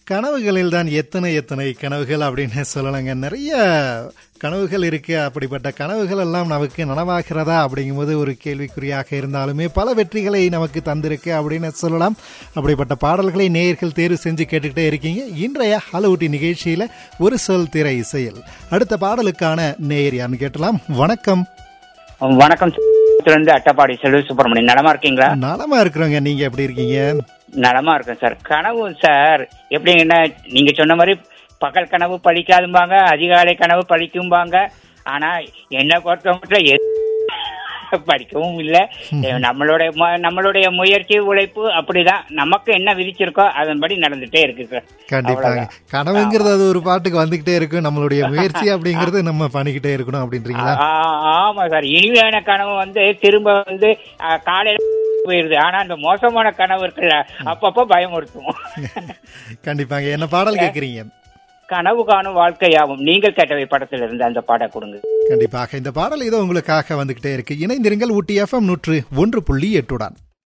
கனவுகளில் தான் எத்தனை எத்தனை கனவுகள் அப்படின்னு சொல்லலாங்க நிறைய கனவுகள் இருக்கு அப்படிப்பட்ட கனவுகள் எல்லாம் நமக்கு நனவாகிறதா அப்படிங்கும்போது ஒரு கேள்விக்குறியாக இருந்தாலுமே பல வெற்றிகளை நமக்கு தந்திருக்கு அப்படின்னு சொல்லலாம் அப்படிப்பட்ட பாடல்களை நேயர்கள் தேர்வு செஞ்சு கேட்டுக்கிட்டே இருக்கீங்க இன்றைய ஹலவுட்டி நிகழ்ச்சியில ஒரு சொல் திரை இசையில் அடுத்த பாடலுக்கான நேயர் யாருன்னு கேட்டலாம் வணக்கம் வணக்கம் இருந்து அட்டப்பாடி செல்வி சுப்பிரமணியன் நலமா இருக்கீங்களா நலமா இருக்கிறோங்க நீங்க எப்படி இருக்கீங்க நலமா இருக்கேன் சார் கனவு சார் எப்படிங்கன்னா நீங்க சொன்ன மாதிரி பகல் கனவு பழிக்காதும்பாங்க அதிகாலை கனவு பழிக்கும்பாங்க ஆனா என்ன பொறுத்த மட்டும் எது படிக்கவும் இல்லை நம்மளுடைய மு- நம்மளுடைய முயற்சி உழைப்பு அப்படிதான் நமக்கு என்ன விதிச்சிருக்கோ அதன்படி நடந்துட்டே இருக்கு சார் கண்டிப்பாங்க அவ்வளவுதான். கனவுங்கிறது அது ஒரு பாட்டுக்கு வந்துகிட்டே இருக்கும் நம்மளுடைய முயற்சி அப்படிங்கறது நம்ம பண்ணிக்கிட்டே இருக்கணும் அப்படின்றீங்களா ஆ- ஆமா சார் இனிமையான கனவு வந்து திரும்ப வந்து ஆ, காலையில போயிருது ஆனா அந்த மோசமான கனவு இருக்குல்ல அப்பப்போ பயமுறுத்தும் கண்டிப்பாங்க என்ன பாடல் கேக்குறீங்க கனவு காணும் வாழ்க்கையாகும் நீங்கள் கேட்டவை படத்துல இருந்து அந்த பாடம் கொடுங்க கண்டிப்பாக இந்த பாடல் இதோ உங்களுக்காக வந்துகிட்டே இருக்கு இணைந்திருங்கள் ஊட்டி எஃப்எம் நூற்று ஒன்று புள்ளி எட்டுடன்